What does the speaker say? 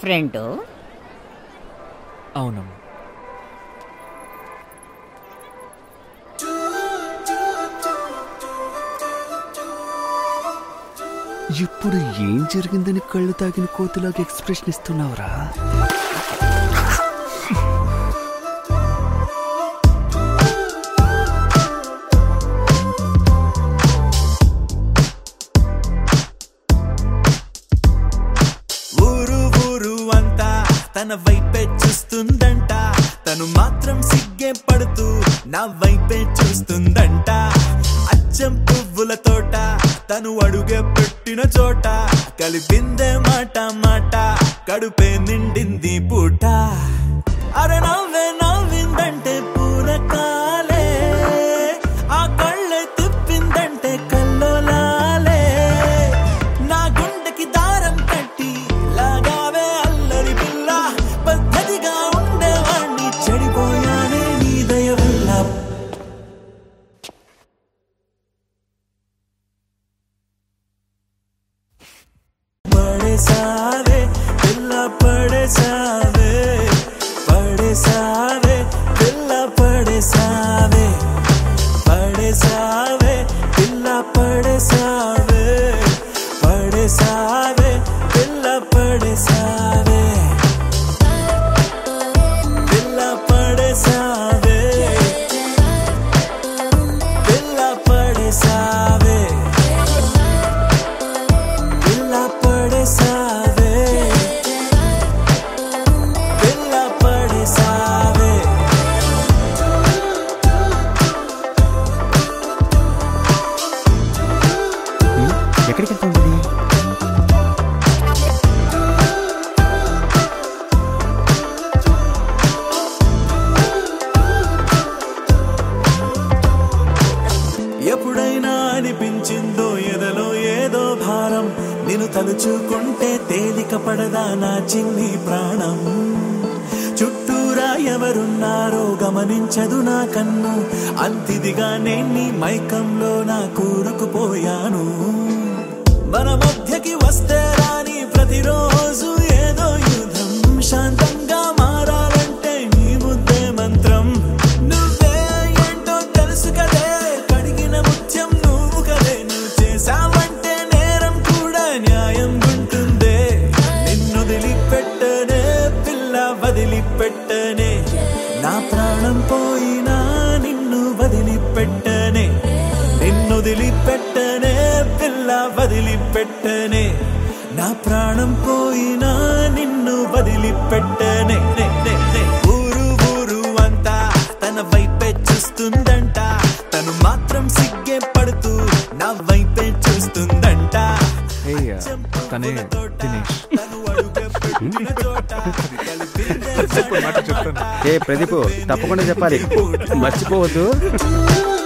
Friend అవునమ్మా ఇప్పుడు ఏం జరిగిందని కళ్ళు తాగిన కోతిలాగా ఎక్స్ప్రెషన్ ఇస్తున్నావురా ఊరు ఊరు అంతా తన వైపే చూస్తుందంట తను మాత్రం సిగ్గే పడుతూ నా వైపే చూస్తుందంట అచ్చం పువ్వుల తోట తను అడుగే పెట్టిన చోట కలిపిందే మాట మాట కడుపే నిండింది పూట అరే నవ్వే నవ్విందంటే పూనకాలే ఆ కళ్ళే తిప్పిందంటే కల్లోలాలే నా గుండెకి దారం కట్టి లాగావే అల్లరి పిల్ల పద్ధతిగా ఉండేవాణ్ణి చెడిపోయానే నీ దయ వల్ల పడేసావే పిల్ల పడేసావే పడేసావే పిల్ల పడేసావే పడేసావే పిల్ల పడేసావే పడేసావే పిల్ల పడేసావే పిల్ల పడేసావే పిల్ల పడేసావే పిల్ల పడేసావే పిల్ల పడేసావే ఎక్కడికి వెళ్తుంది ఎప్పుడైనా అనిపించిందో ఎదలో ఏదో భారం నేను తలుచుకుంటే తేలిక పడదా నా చిన్ని ప్రాణం చుట్టూరా ఎవరున్నారో గమనించదు నా కన్ను అంతిదిగా నేను మైకంలో నా కూరుకుపోయాను మన మధ్యకి వస్తే రాని ప్రతిరోజు ఏదో యుద్ధం శాంతంగా మారాలంటే నీ ముద్దే మంత్రం నువ్వే ఏంటో తెలుసు కదే కడిగిన ముత్యం నువ్వు కదే నువ్వు చేసావంటే నేరం కూడా న్యాయం ఉంటుందే నిన్ను వదిలిపెట్టనే పిల్ల వదిలిపెట్టనే నా ప్రాణం పోయినా నిన్ను వదిలిపెట్టనే నిన్ను వదిలిపెట్టనే పిల్ల వదిలిపెట్టనే నా ప్రాణం పోయినా నిన్ను వదిలిపెట్టనే నే, నే, నే. ఊరు ఊరు అంతా తన వైపే చూస్తుందంట తను మాత్రం సిగ్గే పడుతూ నా వైపే చూస్తుందంట Hey, uh, తనే దినేష్ తను అడుగే పెట్టిన చోట కలిపిందే మాట చెప్తాను ఏ ప్రదీప్ తప్పకుండా చెప్పాలి మర్చిపోవద్దు